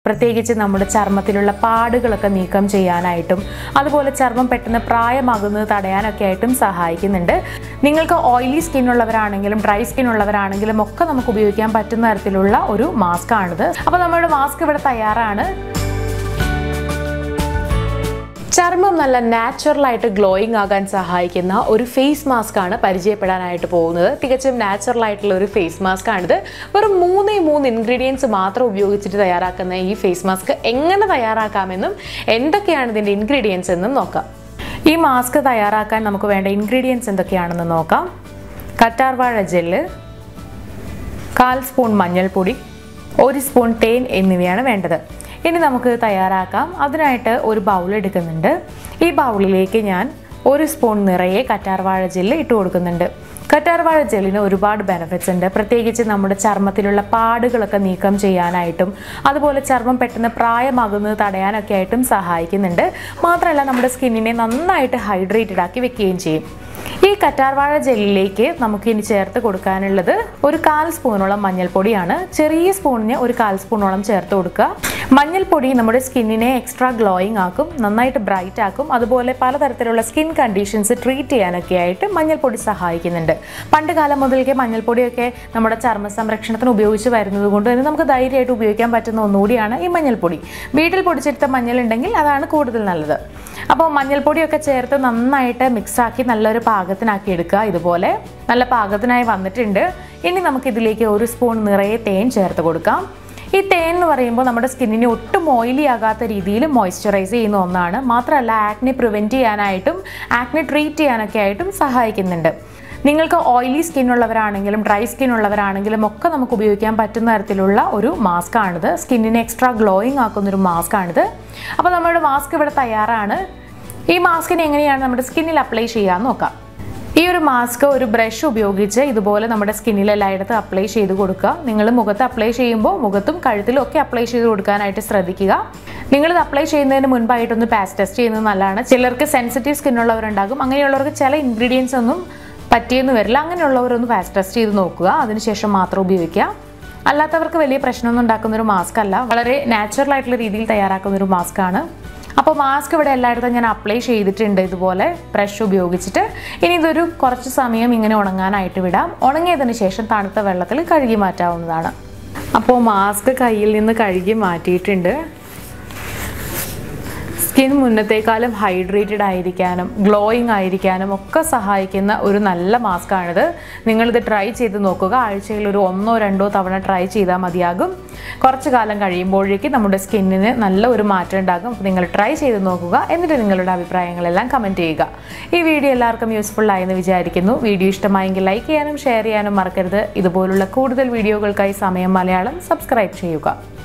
പ്രത്യേകിച്ച് നമ്മുടെ ചർമ്മത്തിലുള്ള പാടുകളൊക്കെ നീക്കം ചെയ്യാനായിട്ടും അതുപോലെ ചർമ്മം പെട്ടെന്ന് പ്രായമാകുന്നത് തടയാനൊക്കെ ആയിട്ടും സഹായിക്കുന്നുണ്ട് നിങ്ങൾക്ക് ഓയിലി സ്കിൻ ഉള്ളവരാണെങ്കിലും ഡ്രൈ സ്കിൻ ഉള്ളവരാണെങ്കിലും ഒക്കെ നമുക്ക് ഉപയോഗിക്കാൻ പറ്റുന്ന തരത്തിലുള്ള ഒരു മാസ്ക് ആണിത് അപ്പോൾ നമ്മുടെ മാസ്ക് ഇവിടെ തയ്യാറാണ് ചർമ്മം നല്ല നാച്ചുറലായിട്ട് ഗ്ലോയിങ് ആകാൻ സഹായിക്കുന്ന ഒരു ഫേസ് മാസ്ക് ആണ് പരിചയപ്പെടാനായിട്ട് പോകുന്നത് തികച്ചും നാച്ചുറൽ ആയിട്ടുള്ള ഒരു ഫേസ് മാസ്ക് ആണിത് വെറും മൂന്നേ മൂന്ന് ഇൻഗ്രീഡിയൻസ് മാത്രം ഉപയോഗിച്ചിട്ട് തയ്യാറാക്കുന്ന ഈ ഫേസ് മാസ്ക് എങ്ങനെ തയ്യാറാക്കാമെന്നും എന്തൊക്കെയാണ് ഇതിൻ്റെ ഇൻഗ്രീഡിയൻസ് എന്നും നോക്കാം ഈ മാസ്ക് തയ്യാറാക്കാൻ നമുക്ക് വേണ്ട ഇൻഗ്രീഡിയൻസ് എന്തൊക്കെയാണെന്ന് നോക്കാം കറ്റാർവാഴ ജെല്ല് കാൽ സ്പൂൺ മഞ്ഞൾപ്പൊടി ഒരു സ്പൂൺ തേൻ എന്നിവയാണ് വേണ്ടത് ഇനി നമുക്ക് തയ്യാറാക്കാം അതിനായിട്ട് ഒരു ബൗൾ എടുക്കുന്നുണ്ട് ഈ ബൗളിലേക്ക് ഞാൻ ഒരു സ്പൂൺ നിറയെ കറ്റാർവാഴ ജെല്ല് ഇട്ട് കൊടുക്കുന്നുണ്ട് കറ്റാർവാഴ ജെല്ലിന് ഒരുപാട് ബെനിഫിറ്റ്സ് ഉണ്ട് പ്രത്യേകിച്ച് നമ്മുടെ ചർമ്മത്തിലുള്ള പാടുകളൊക്കെ നീക്കം ചെയ്യാനായിട്ടും അതുപോലെ ചർമ്മം പെട്ടെന്ന് പ്രായമാകുന്നത് തടയാനൊക്കെ ആയിട്ടും സഹായിക്കുന്നുണ്ട് മാത്രമല്ല നമ്മുടെ സ്കിന്നിനെ നന്നായിട്ട് ഹൈഡ്രേറ്റഡ് ആക്കി വെക്കുകയും ചെയ്യും ഈ കറ്റാർവാഴ ജെല്ലിലേക്ക് നമുക്ക് ഇനി ചേർത്ത് കൊടുക്കാനുള്ളത് ഒരു കാൽ സ്പൂണോളം മഞ്ഞൾപ്പൊടിയാണ് ചെറിയ സ്പൂണിന് ഒരു കാൽ സ്പൂണോളം ചേർത്ത് കൊടുക്കുക മഞ്ഞൾപ്പൊടി നമ്മുടെ സ്കിന്നിനെ എക്സ്ട്രാ ഗ്ലോയിങ് ആക്കും നന്നായിട്ട് ബ്രൈറ്റ് ആക്കും അതുപോലെ പലതരത്തിലുള്ള സ്കിൻ കണ്ടീഷൻസ് ട്രീറ്റ് ചെയ്യാനൊക്കെ ആയിട്ട് മഞ്ഞൾപ്പൊടി സഹായിക്കുന്നുണ്ട് പണ്ട് കാലം മുതൽക്കേ മഞ്ഞൾപ്പൊടിയൊക്കെ നമ്മുടെ ചർമ്മ സംരക്ഷണത്തിന് ഉപയോഗിച്ച് വരുന്നത് കൊണ്ട് തന്നെ നമുക്ക് ധൈര്യമായിട്ട് ഉപയോഗിക്കാൻ പറ്റുന്ന ഒന്നുകൂടിയാണ് ഈ മഞ്ഞൾപ്പൊടി വീട്ടിൽ പൊടിച്ചെടുത്ത മഞ്ഞൾ ഉണ്ടെങ്കിൽ അതാണ് കൂടുതൽ നല്ലത് അപ്പോൾ മഞ്ഞൾപ്പൊടിയൊക്കെ ചേർത്ത് നന്നായിട്ട് മിക്സാക്കി നല്ലൊരു പാകത്തിനാക്കി എടുക്കുക ഇതുപോലെ നല്ല പാകത്തിനായി വന്നിട്ടുണ്ട് ഇനി നമുക്കിതിലേക്ക് ഒരു സ്പൂൺ നിറയെ തേൻ ചേർത്ത് കൊടുക്കാം ഈ തേൻ എന്ന് പറയുമ്പോൾ നമ്മുടെ സ്കിന്നിനെ ഒട്ടും ഓയിലി ആകാത്ത രീതിയിൽ മോയ്സ്ചറൈസ് ചെയ്യുന്ന ഒന്നാണ് മാത്രമല്ല ആക്നെ പ്രിവെൻറ്റ് ചെയ്യാനായിട്ടും ആക്നെ ട്രീറ്റ് ചെയ്യാനൊക്കെ ആയിട്ടും സഹായിക്കുന്നുണ്ട് നിങ്ങൾക്ക് ഓയിലി സ്കിൻ ഉള്ളവരാണെങ്കിലും ഡ്രൈ സ്കിൻ ഉള്ളവരാണെങ്കിലും ഒക്കെ നമുക്ക് ഉപയോഗിക്കാൻ പറ്റുന്ന തരത്തിലുള്ള ഒരു മാസ്ക് ആണിത് സ്കിന്നിനെ എക്സ്ട്രാ ഗ്ലോയിങ് ആക്കുന്ന ഒരു മാസ്ക് ആണിത് അപ്പോൾ നമ്മുടെ മാസ്ക് ഇവിടെ തയ്യാറാണ് ഈ മാസ്കിനെ എങ്ങനെയാണ് നമ്മുടെ സ്കിന്നിൽ അപ്ലൈ ചെയ്യാമെന്ന് നോക്കാം ഈ ഒരു മാസ്ക് ഒരു ബ്രഷ് ഉപയോഗിച്ച് ഇതുപോലെ നമ്മുടെ സ്കിന്നിൽ എല്ലായിടത്തും അപ്ലൈ ചെയ്ത് കൊടുക്കുക നിങ്ങൾ മുഖത്ത് അപ്ലൈ ചെയ്യുമ്പോൾ മുഖത്തും കഴുത്തിലും ഒക്കെ അപ്ലൈ ചെയ്ത് കൊടുക്കാനായിട്ട് ശ്രദ്ധിക്കുക നിങ്ങളിത് അപ്ലൈ ചെയ്യുന്നതിന് മുൻപായിട്ടൊന്ന് പാസ് ടെസ്റ്റ് ചെയ്യുന്നത് നല്ലതാണ് ചിലർക്ക് സെൻസിറ്റീവ് സ്കിൻ ഉള്ളവരുണ്ടാകും അങ്ങനെയുള്ളവർക്ക് ചില ഇൻഗ്രീഡിയൻസ് ഒന്നും പറ്റിയെന്ന് വരില്ല അങ്ങനെയുള്ളവരൊന്ന് പാസ് ടെസ്റ്റ് ചെയ്ത് നോക്കുക അതിനുശേഷം മാത്രം ഉപയോഗിക്കുക അല്ലാത്തവർക്ക് വലിയ പ്രശ്നമൊന്നും ഉണ്ടാക്കുന്ന ഒരു മാസ്ക് അല്ല വളരെ നാച്ചുറൽ ആയിട്ടുള്ള രീതിയിൽ തയ്യാറാക്കുന്ന ഒരു മാസ്ക് ആണ് അപ്പോൾ മാസ്ക് ഇവിടെ എല്ലായിടത്തും ഞാൻ അപ്ലൈ ചെയ്തിട്ടുണ്ട് ഇതുപോലെ ബ്രഷ് ഉപയോഗിച്ചിട്ട് ഇനി ഇതൊരു കുറച്ച് സമയം ഇങ്ങനെ ഉണങ്ങാനായിട്ട് വിടാം ഉണങ്ങിയതിന് ശേഷം തണുത്ത വെള്ളത്തിൽ കഴുകി മാറ്റാവുന്നതാണ് അപ്പോൾ മാസ്ക് കയ്യിൽ നിന്ന് കഴുകി മാറ്റിയിട്ടുണ്ട് സ്കിൻ മുന്നത്തേക്കാളും ഹൈഡ്രേറ്റഡ് ആയിരിക്കാനും ഗ്ലോയിങ് ആയിരിക്കാനും ഒക്കെ സഹായിക്കുന്ന ഒരു നല്ല മാസ്കാണിത് നിങ്ങളിത് ട്രൈ ചെയ്ത് നോക്കുക ആഴ്ചയിൽ ഒരു ഒന്നോ രണ്ടോ തവണ ട്രൈ ചെയ്താൽ മതിയാകും കുറച്ച് കാലം കഴിയുമ്പോഴേക്കും നമ്മുടെ സ്കിന്നിന് നല്ല ഒരു മാറ്റം ഉണ്ടാകും അപ്പോൾ നിങ്ങൾ ട്രൈ ചെയ്ത് നോക്കുക എന്നിട്ട് നിങ്ങളുടെ അഭിപ്രായങ്ങളെല്ലാം കമൻറ്റ് ചെയ്യുക ഈ വീഡിയോ എല്ലാവർക്കും യൂസ്ഫുൾ ആയെന്ന് വിചാരിക്കുന്നു വീഡിയോ ഇഷ്ടമായെങ്കിൽ ലൈക്ക് ചെയ്യാനും ഷെയർ ചെയ്യാനും മറക്കരുത് ഇതുപോലുള്ള കൂടുതൽ വീഡിയോകൾക്കായി സമയം മലയാളം സബ്സ്ക്രൈബ് ചെയ്യുക